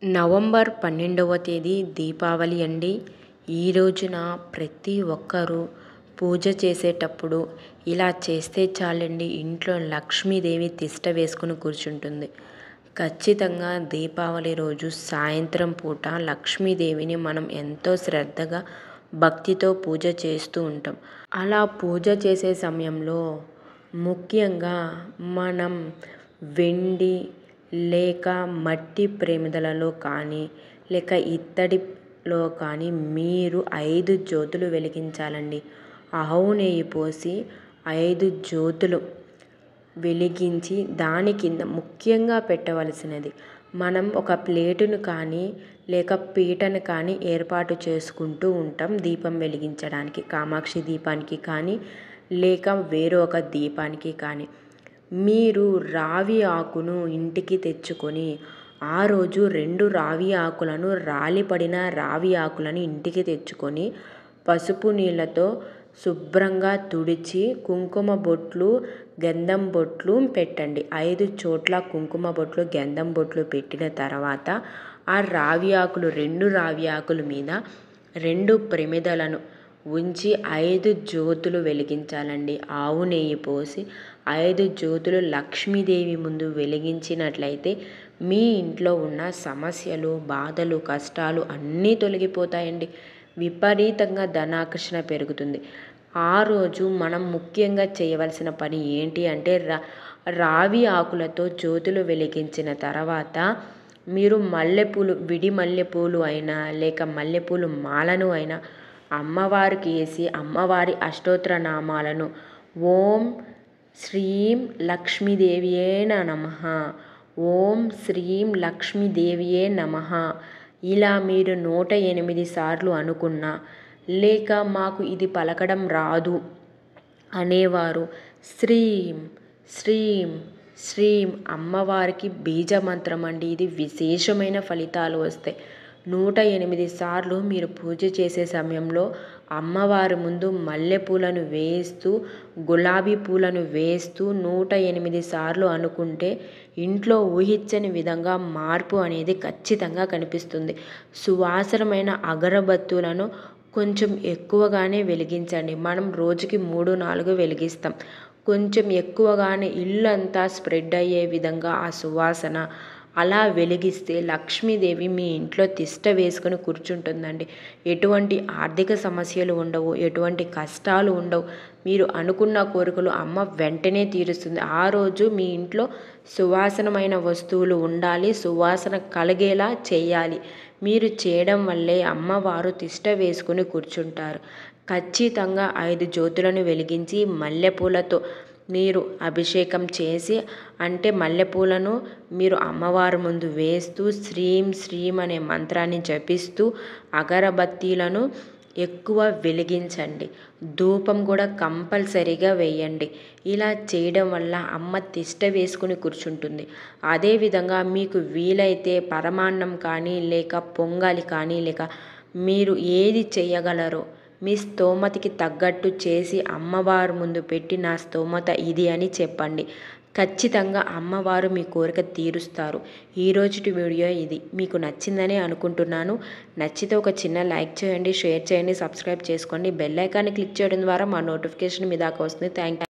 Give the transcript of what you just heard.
November పన్నెండవ తేదీ దీపావళి అండి ఈ రోజున ప్రతి ఒక్కరూ పూజ చేసేటప్పుడు ఇలా చేస్తే చాలండి ఇంట్లో లక్ష్మీదేవి తిష్ట వేసుకుని కూర్చుంటుంది ఖచ్చితంగా దీపావళి రోజు సాయంత్రం పూట లక్ష్మీదేవిని మనం ఎంతో శ్రద్ధగా భక్తితో పూజ చేస్తూ ఉంటాం అలా పూజ చేసే సమయంలో ముఖ్యంగా మనం వెండి లేక మట్టి ప్రమిదలలో కానీ లేక ఇత్తడిలో కానీ మీరు ఐదు జ్యోతులు వెలిగించాలండి ఆవు నెయ్యి పోసి ఐదు జ్యోతులు వెలిగించి దాని కింద ముఖ్యంగా పెట్టవలసినది మనం ఒక ప్లేటును కానీ లేక పీటను కానీ ఏర్పాటు చేసుకుంటూ ఉంటాం దీపం వెలిగించడానికి కామాక్షి దీపానికి కానీ లేక వేరొక దీపానికి కానీ మీరు రావి ఆకును ఇంటికి తెచ్చుకొని ఆ రోజు రెండు రావి ఆకులను రాలిపడిన రావి ఆకులను ఇంటికి తెచ్చుకొని పసుపు నీళ్ళతో శుభ్రంగా తుడిచి కుంకుమ బొట్లు గంధం బొట్లు పెట్టండి ఐదు చోట్ల కుంకుమ బొట్లు గంధం బొట్లు పెట్టిన తర్వాత ఆ రావి ఆకులు రెండు రావి ఆకుల మీద రెండు ప్రమిదలను ఉంచి ఐదు జ్యోతులు వెలిగించాలండి ఆవు నెయ్యి పోసి ఐదు జ్యోతులు లక్ష్మీదేవి ముందు వెలిగించినట్లయితే మీ ఇంట్లో ఉన్న సమస్యలు బాధలు కష్టాలు అన్నీ తొలగిపోతాయండి విపరీతంగా ధనాకర్షణ పెరుగుతుంది ఆ రోజు మనం ముఖ్యంగా చేయవలసిన పని ఏంటి అంటే రా రావి ఆకులతో జ్యోతులు వెలిగించిన తర్వాత మీరు మల్లెపూలు విడి మల్లెపూలు అయినా లేక మల్లెపూలు మాలను అయినా అమ్మవారికి వేసి అమ్మవారి అష్టోత్తర నామాలను ఓం శ్రీం లక్ష్మీదేవియే నమ ఓం శ్రీం లక్ష్మీదేవియే నమ ఇలా మీరు నూట ఎనిమిది సార్లు అనుకున్నా లేక మాకు ఇది పలకడం రాదు అనేవారు శ్రీం శ్రీం శ్రీం అమ్మవారికి బీజమంత్రం అండి ఇది విశేషమైన ఫలితాలు వస్తాయి నూట ఎనిమిది సార్లు మీరు పూజ చేసే సమయంలో అమ్మవారి ముందు మల్లెపూలను వేస్తూ గులాబీ పూలను వేస్తూ నూట ఎనిమిది సార్లు అనుకుంటే ఇంట్లో ఊహించని విధంగా మార్పు అనేది ఖచ్చితంగా కనిపిస్తుంది సువాసనమైన అగరబత్తులను కొంచెం ఎక్కువగానే వెలిగించండి మనం రోజుకి మూడు నాలుగు వెలిగిస్తాం కొంచెం ఎక్కువగానే ఇల్లంతా స్ప్రెడ్ అయ్యే విధంగా ఆ సువాసన అలా వెలిగిస్తే లక్ష్మీదేవి మీ ఇంట్లో తిష్ట వేసుకొని కూర్చుంటుందండి ఎటువంటి ఆర్థిక సమస్యలు ఉండవు ఎటువంటి కష్టాలు ఉండవు మీరు అనుకున్న కోరికలు అమ్మ వెంటనే తీరుస్తుంది ఆ రోజు మీ ఇంట్లో సువాసనమైన వస్తువులు ఉండాలి సువాసన కలిగేలా చేయాలి మీరు చేయడం వల్లే అమ్మవారు తిష్ట వేసుకుని కూర్చుంటారు ఖచ్చితంగా ఐదు జ్యోతులను వెలిగించి మల్లెపూలతో మీరు అభిషేకం చేసి అంటే మల్లెపూలను మీరు అమ్మవారి ముందు వేస్తూ శ్రీం శ్రీం అనే మంత్రాన్ని జపిస్తూ అగరబత్తీలను ఎక్కువ వెలిగించండి ధూపం కూడా కంపల్సరీగా వేయండి ఇలా చేయడం వల్ల అమ్మ తిష్ట వేసుకుని కూర్చుంటుంది అదేవిధంగా మీకు వీలైతే పరమాన్నం కానీ లేక పొంగలి కానీ లేక మీరు ఏది చేయగలరో మీ స్తోమతకి తగ్గట్టు చేసి అమ్మవారు ముందు పెట్టి నా స్తోమత ఇది అని చెప్పండి ఖచ్చితంగా అమ్మవారు మీ కోరిక తీరుస్తారు ఈరోజుటి వీడియో ఇది మీకు నచ్చిందని అనుకుంటున్నాను నచ్చితే ఒక చిన్న లైక్ చేయండి షేర్ చేయండి సబ్స్క్రైబ్ చేసుకోండి బెల్ ఐకాన్ని క్లిక్ చేయడం ద్వారా మా నోటిఫికేషన్ మీ దాకా వస్తుంది థ్యాంక్